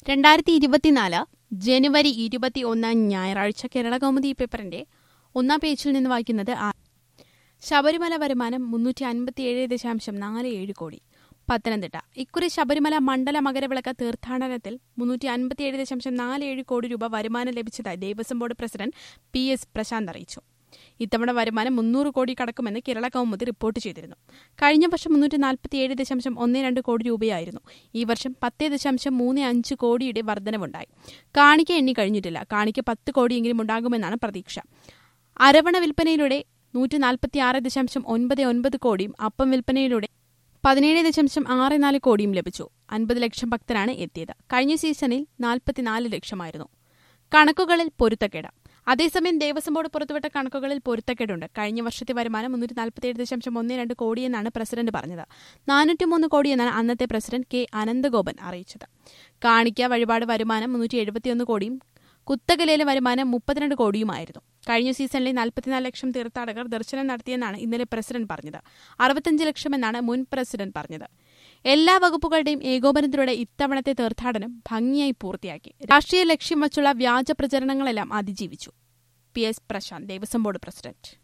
രണ്ടായിരത്തി ഇരുപത്തിനാല് ജനുവരി ഇരുപത്തി ഒന്ന് ഞായറാഴ്ച കേരള കൗമുദി പേപ്പറിന്റെ ഒന്നാം പേജിൽ നിന്ന് വായിക്കുന്നത് ആ ശബരിമല വരുമാനം മുന്നൂറ്റി അൻപത്തിയേഴ് ദശാംശം നാല് ഏഴ് കോടി പത്തനംതിട്ട ഇക്കുറി ശബരിമല മണ്ഡല മകരവിളക്ക് തീർത്ഥാടനത്തിൽ മുന്നൂറ്റി അൻപത്തിയേഴ് ദശാംശം നാല് ഏഴ് കോടി രൂപ വരുമാനം ലഭിച്ചതായി Devaswom board president P S Prashanth അറിയിച്ചു ഇത്തവണ വരുമാനം മുന്നൂറ് കോടി കടക്കുമെന്ന് കേരള കൗമുദി റിപ്പോർട്ട് ചെയ്തിരുന്നു കഴിഞ്ഞ വർഷം മുന്നൂറ്റി നാൽപ്പത്തിയേഴ് ദശാംശം ഒന്ന് രണ്ട് കോടി രൂപയായിരുന്നു ഈ വർഷം പത്ത് ദശാംശം മൂന്ന് അഞ്ച് കോടിയുടെ വർധനവുണ്ടായി കാണിക്ക എണ്ണി കഴിഞ്ഞിട്ടില്ല കാണിക്ക പത്ത് കോടിയെങ്കിലും ഉണ്ടാകുമെന്നാണ് പ്രതീക്ഷ അരവണ വിൽപ്പനയിലൂടെ നൂറ്റി നാൽപ്പത്തി ആറ് ദശാംശം ഒൻപത് ഒൻപത് കോടിയും അപ്പം വിൽപ്പനയിലൂടെ പതിനേഴ് ദശാംശം ആറ് നാല് കോടിയും ലഭിച്ചു അൻപത് ലക്ഷം ഭക്തരാണ് എത്തിയത് കഴിഞ്ഞ സീസണിൽ നാൽപ്പത്തിനാല് ലക്ഷമായിരുന്നു കണക്കുകളിൽ പൊരുത്തക്കേട് അതേസമയം ദേവസ്വം ബോർഡ് പുറത്തുവിട്ട കണക്കുകളിൽ പൊരുത്തക്കേടുണ്ട് കഴിഞ്ഞ വർഷത്തെ വരുമാനം മുന്നൂറ്റി നാൽപ്പത്തിയേഴ് ദശാംശം ഒന്ന് രണ്ട് കോടിയെന്നാണ് പ്രസിഡന്റ് പറഞ്ഞത് നാനൂറ്റിമൂന്ന് കോടിയെന്നാണ് അന്നത്തെ പ്രസിഡന്റ് കെ അനന്തഗോപൻ അറിയിച്ചത് കാണിക്ക വഴിപാട് വരുമാനം മുന്നൂറ്റി എഴുപത്തിയൊന്ന് കോടിയും കുത്തകലയിലെ വരുമാനം മുപ്പത്തിരണ്ട് കോടിയുമായിരുന്നു കഴിഞ്ഞ സീസണിലെ നാൽപ്പത്തിനാല് ലക്ഷം തീർത്ഥാടകർ ദർശനം നടത്തിയെന്നാണ് ഇന്നലെ പ്രസിഡന്റ് പറഞ്ഞത് അറുപത്തഞ്ച് ലക്ഷമെന്നാണ് മുൻ പ്രസിഡന്റ് പറഞ്ഞത് എല്ലാ വകുപ്പുകളുടെയും ഏകോപനത്തിലൂടെ ഇത്തവണത്തെ തീർത്ഥാടനം ഭംഗിയായി പൂർത്തിയാക്കി രാഷ്ട്രീയ ലക്ഷ്യം വച്ചുള്ള വ്യാജ പ്രചരണങ്ങളെല്ലാം അതിജീവിച്ചു P S Prashanth Devaswom board president